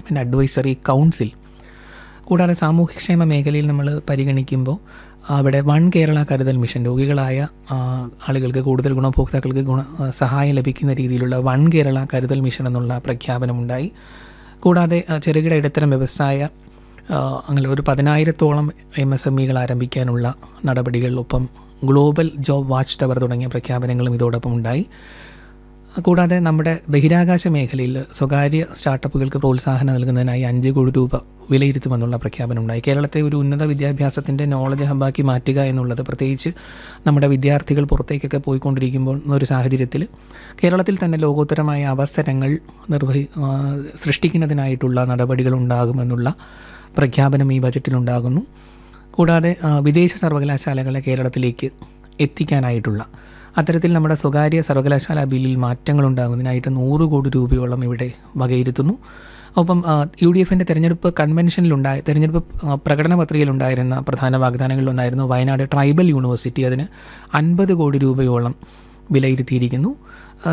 investment advisory council കൂടാതെ സാമൂഹ്യക്ഷേമ മേഖലയിൽ നമ്മൾ പരിഗണിക്കുമ്പോൾ അവിടെ വൺ കേരള കരുതൽ മിഷൻ രോഗികളായ ആ, ആളുകൾക്ക് കൂടുതൽ ഗുണഭോക്താക്കൾക്ക് ഗുണ ആ, സഹായം ലഭിക്കുന്ന രീതിയിലുള്ള വൺ കേരള കരുതൽ മിഷൻ എന്നുള്ള പ്രഖ്യാപനമുണ്ടായി കൂടാതെ ആ, ചെറുകിട ഇടത്തരം വ്യവസായ ആ, അങ്ങനെ ഒരു പതിനായിരത്തോളം എം എസ് എം ഇകൾ ആരംഭിക്കാനുള്ള നടപടികൾ ഒപ്പം ഗ്ലോബൽ ജോബ് വാച്ച് ടവർ തുടങ്ങിയ പ്രഖ്യാപനങ്ങളും ഇതോടൊപ്പം ഉണ്ടായി കൂടാതെ നമ്മുടെ ബഹിരാകാശ മേഖലയിൽ സ്വകാര്യ സ്റ്റാർട്ടപ്പുകൾക്ക് പ്രോത്സാഹനം നൽകുന്നതിനായി അഞ്ച് കോടി രൂപ വിലയിരുത്തുമെന്നുള്ള പ്രഖ്യാപനം ഉണ്ടായി കേരളത്തെ ഒരു ഉന്നത വിദ്യാഭ്യാസത്തിൻ്റെ നോളജ് ഹബ്ബാക്കി മാറ്റുക എന്നുള്ളത് പ്രത്യേകിച്ച് നമ്മുടെ വിദ്യാർത്ഥികൾ പുറത്തേക്കൊക്കെ പോയിക്കൊണ്ടിരിക്കുമ്പോൾ ഒരു സാഹചര്യത്തിൽ കേരളത്തിൽ തന്നെ ലോകോത്തരമായ അവസരങ്ങൾ നിർവഹി ആ, സൃഷ്ടിക്കുന്നതിനായിട്ടുള്ള നടപടികൾ ഉണ്ടാകുമെന്നുള്ള പ്രഖ്യാപനം ഈ ബജറ്റിലുണ്ടാകുന്നു കൂടാതെ ആ, വിദേശ സർവകലാശാലകളെ കേരളത്തിലേക്ക് എത്തിക്കാനായിട്ടുള്ള അത്തരത്തിൽ നമ്മുടെ സ്വകാര്യ സർവകലാശാല ബില്ലിൽ മാറ്റങ്ങൾ ഉണ്ടാകുന്നതിനായിട്ട് നൂറ് കോടി രൂപയോളം ഇവിടെ വകയിരുത്തുന്നു ഒപ്പം യു ഡി എഫിൻ്റെ തെരഞ്ഞെടുപ്പ് കൺവെൻഷനിലുണ്ടായ തെരഞ്ഞെടുപ്പ് ആ, പ്രകടന പത്രികയിലുണ്ടായിരുന്ന പ്രധാന വാഗ്ദാനങ്ങളിലൊന്നായിരുന്നു വയനാട് ട്രൈബൽ യൂണിവേഴ്സിറ്റി അതിന് അൻപത് കോടി രൂപയോളം വിലയിരുത്തിയിരിക്കുന്നു